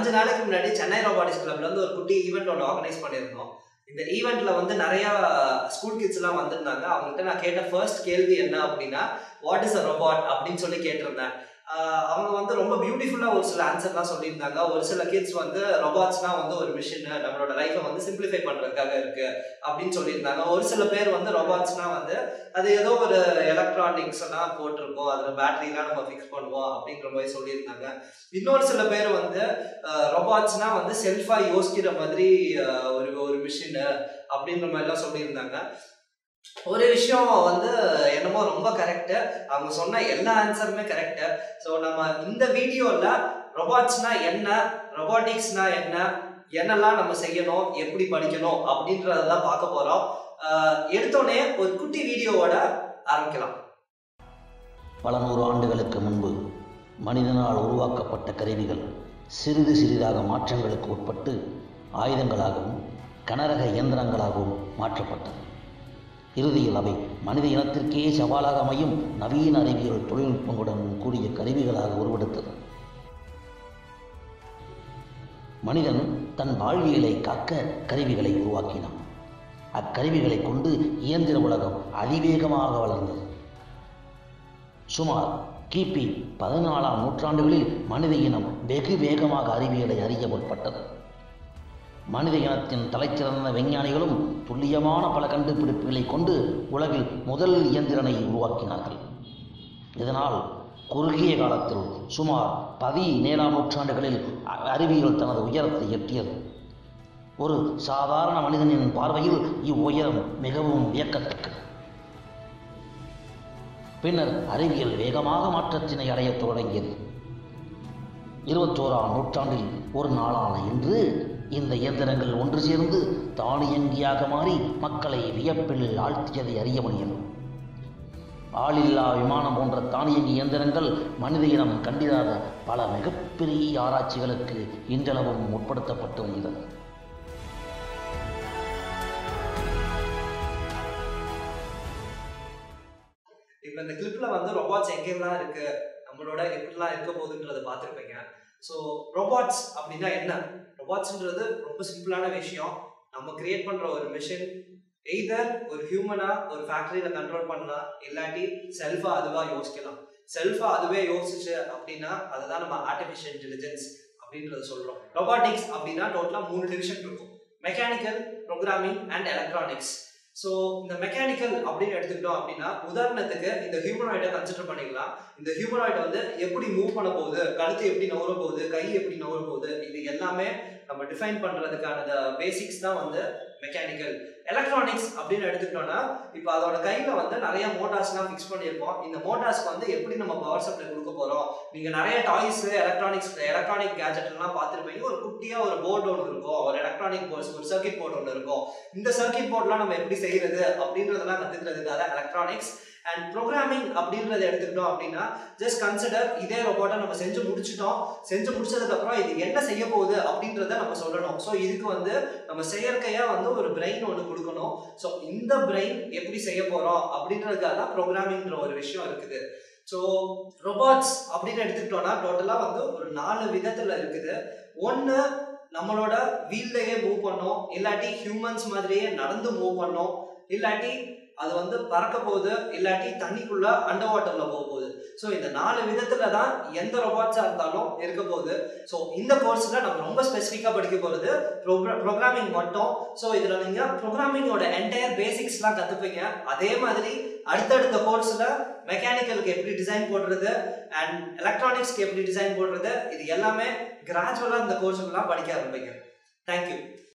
அஞ்சு நாளைக்கு முன்னாடி சென்னை ரோபாட்டிக்ஸ் கிளப்ல இருந்து ஒரு குட்டி ஈவெண்ட் ஒன்று ஆர்கனைஸ் பண்ணியிருந்தோம் இந்த ஈவெண்ட்ல வந்து நிறைய ஸ்கூல் கிட்ஸ் எல்லாம் வந்திருந்தாங்க அவங்ககிட்ட நான் கேட்ட ஃபர்ஸ்ட் கேள்வி என்ன அப்படின்னா வாட் இஸ் அ ரோபாட் அப்படின்னு சொல்லி கேட்டிருந்தேன் ஆஹ் அவங்க வந்து ரொம்ப பியூட்டிஃபுல்லா ஒரு சில ஆன்சர்லாம் சொல்லியிருந்தாங்க ஒரு சில கிட்ஸ் வந்து ரொபாட்ஸ்னா வந்து ஒரு மிஷின் நம்மளோட லைஃப்பை வந்து சிம்பிளிஃபை பண்றதுக்காக இருக்கு அப்படின்னு சொல்லியிருந்தாங்க ஒரு சில பேர் வந்து ரொபாட்ஸ்னா வந்து அது ஏதோ ஒரு எலக்ட்ரானிக்ஸ் எல்லாம் போட்டிருக்கோம் அதுல பேட்டரிலாம் நம்ம ஃபிக்ஸ் பண்ணுவோம் அப்படிங்கிற மாதிரி சொல்லியிருந்தாங்க இன்னொரு சில பேர் வந்து ரொபாட்ஸ்னா வந்து செல்ஃபா யோசிக்கிற மாதிரி ஆஹ் ஒரு ஒரு மிஷின் அப்படின்ற மாதிரிலாம் சொல்லியிருந்தாங்க ஒரு விஷயம் வந்து என்னமோ ரொம்ப கரெக்டு அவங்க சொன்ன எல்லா ஆன்சருமே கரெக்டு ஸோ நம்ம இந்த வீடியோவில் ரொபாட்ஸ்னா என்ன ரொபாட்டிக்ஸ்னா என்ன என்னெல்லாம் நம்ம செய்யணும் எப்படி படிக்கணும் அப்படின்றத தான் பார்க்க போகிறோம் எடுத்தோடனே ஒரு குட்டி வீடியோவோட ஆரம்பிக்கலாம் பல நூறு ஆண்டுகளுக்கு முன்பு மனிதனால் உருவாக்கப்பட்ட கருவிகள் சிறிது சிறிதாக மாற்றங்களுக்கு உட்பட்டு ஆயுதங்களாகவும் கனரக இயந்திரங்களாகவும் மாற்றப்பட்டது இறுதியில் அவை மனித இனத்திற்கே சவாலாக அமையும் நவீன அறிவியல் தொழில்நுட்பங்களுடன் கூடிய கருவிகளாக உருவெடுத்தது மனிதன் தன் வாழ்வியலை காக்க கருவிகளை உருவாக்கினான் அக்கருவிகளை கொண்டு இயந்திர உலகம் அதிவேகமாக வளர்ந்தது சுமார் கிபி பதினாலாம் நூற்றாண்டுகளில் மனித இனம் வெகு வேகமாக அறிவியலை அறிய முற்பட்டது மனித இனத்தின் தலைச்சிறந்த விஞ்ஞானிகளும் துல்லியமான பல கண்டுபிடிப்புகளை கொண்டு உலகில் முதல் இயந்திரனை உருவாக்கினார்கள் இதனால் குறுகிய காலத்தில் சுமார் பதினேழாம் நூற்றாண்டுகளில் அ- அறிவியல் தனது உயரத்தை எட்டியது ஒரு சாதாரண மனிதனின் பார்வையில் இவ்வுயரம் மிகவும் வியக்கத்தக்கது பின்னர் அறிவியல் வேகமாக மாற்றத்தினை அடையத் தொடங்கியது இருபத்தோராம் நூற்றாண்டில் ஒரு நாளான இன்று இந்த இயந்திரங்கள் ஒன்று சேர்ந்து தானியங்கியாக மாறி மக்களை வியப்பில் ஆழ்த்தியதை அறிய முடியும் ஆளில்லா விமானம் போன்ற தானியங்கி இயந்திரங்கள் மனித இனம் கண்டிராத பல மிகப்பெரிய ஆராய்ச்சிகளுக்கு இன்றளவும் உட்படுத்தப்பட்டு வருகிறது இப்போ இந்த கிளிப்ல வந்து ரொபாட்ஸ் எங்கெல்லாம் இருக்கு நம்மளோட எப்படிலாம் இருக்க போகுதுன்றத பார்த்துருப்பீங்க ஸோ ரொபாட்ஸ் அப்படின்னா என்ன ரொபாட்ஸ்ன்றது ரொம்ப சிம்பிளான விஷயம் நம்ம கிரியேட் பண்ற ஒரு மிஷின் எய்தர் ஒரு ஹியூமனா ஒரு ஃபேக்டரியில கண்ட்ரோல் பண்ணலாம் இல்லாட்டி செல்ஃபா அதுவா யோசிக்கலாம் செல்ஃபா அதுவே யோசிச்சு அப்படின்னா அதுதான் நம்ம ஆர்டிஃபிஷியல் இன்டெலிஜென்ஸ் அப்படின்றத சொல்றோம் ரொபாட்டிக்ஸ் அப்படின்னா டோட்டலா மூணு டிவிஷன் இருக்கும் mechanical programming and electronics so இந்த மெக்கானிக்கல் அப்படின்னு எடுத்துக்கிட்டோம் அப்படின்னா உதாரணத்துக்கு இந்த ஹியூமனாய்டை கன்சிடர் பண்ணிக்கலாம் இந்த ஹியூமனாய்டு வந்து எப்படி மூவ் பண்ண போகுது கழுத்து எப்படி நவர போகுது கை எப்படி நவர போகுது இது எல்லாமே நம்ம டிஃபைன் பண்றதுக்கான பேசிக்ஸ் தான் வந்து மெக்கானிக்கல் எலக்ட்ரானிக்ஸ் அப்படின்னு எடுத்துக்கிட்டோம்னா இப்போ அதோட கையில வந்து நிறைய மோட்டார்ஸ்லாம் ஃபிக்ஸ் பண்ணியிருப்போம் இந்த மோட்டார்ஸ்க்கு வந்து எப்படி நம்ம பவர் சப்ளை கொடுக்க போறோம் நீங்க நிறைய டாய்ஸ் எலக்ட்ரானிக்ஸ் எலக்ட்ரானிக் கேஜெட் எல்லாம் பார்த்துருப்பீங்க ஒரு குட்டியா ஒரு போர்டு ஒன்று இருக்கும் ஒரு எலக்ட்ரானிக் போர்ட்ஸ் ஒரு சர்க்கிட் போர்டு ஒன்று இருக்கும் இந்த சர்க்கிட் போர்ட்லாம் நம்ம எப்படி செய்யறது அப்படின்றதெல்லாம் கத்துக்கிறதுக்காக தான் எலக்ட்ரானிக்ஸ் அண்ட் ப்ரோக்ராமிங் அப்படின்றத எடுத்துக்கிட்டோம் அப்படின்னா ஜஸ்ட் கன்சிடர் இதே ரோபோட்டை நம்ம செஞ்சு முடிச்சிட்டோம் செஞ்சு முடிச்சதுக்கு அப்புறம் இது என்ன செய்ய போகுது அப்படின்றத நம்ம சொல்லணும் ஸோ இதுக்கு வந்து நம்ம செயற்கையா வந்து ஒரு பிரெயின் ஒன்று கொடுக்கணும் ஸோ இந்த பிரெயின் எப்படி செய்ய போறோம் அப்படின்றதுக்காக தான் ப்ரோக்ராமிங்ன்ற ஒரு விஷயம் இருக்குது ஸோ ரொபாட்ஸ் அப்படின்னு எடுத்துக்கிட்டோம்னா டோட்டலாக வந்து ஒரு நாலு விதத்தில் இருக்குது ஒன்று நம்மளோட வீல்லையே மூவ் பண்ணோம் இல்லாட்டி ஹியூமன்ஸ் மாதிரியே நடந்து மூவ் பண்ணோம் இல்லாட்டி அது வந்து பறக்க போகுது இல்லாட்டி தண்ணிக்குள்ள அண்டர் வாட்டர்ல போக போகுது ஸோ இந்த நாலு விதத்துல தான் எந்த ரொபாட்ஸா இருந்தாலும் இருக்க போகுது ஸோ இந்த கோர்ஸ்ல நம்ம ரொம்ப ஸ்பெசிஃபிக்கா படிக்க போறது ப்ரோக்ராமிங் மட்டும் ஸோ இதுல நீங்க ப்ரோக்ராமிங்கோட என்டையர் பேசிக்ஸ்லாம் கத்துப்பீங்க அதே மாதிரி அடுத்தடுத்த கோர்ஸ்ல மெக்கானிக்கலுக்கு எப்படி டிசைன் போடுறது அண்ட் எலக்ட்ரானிக்ஸ்க்கு எப்படி டிசைன் போடுறது இது எல்லாமே கிராஜுவலா இந்த கோர்ஸுக்கெல்லாம் படிக்க ஆரம்பிங்க தேங்க்யூ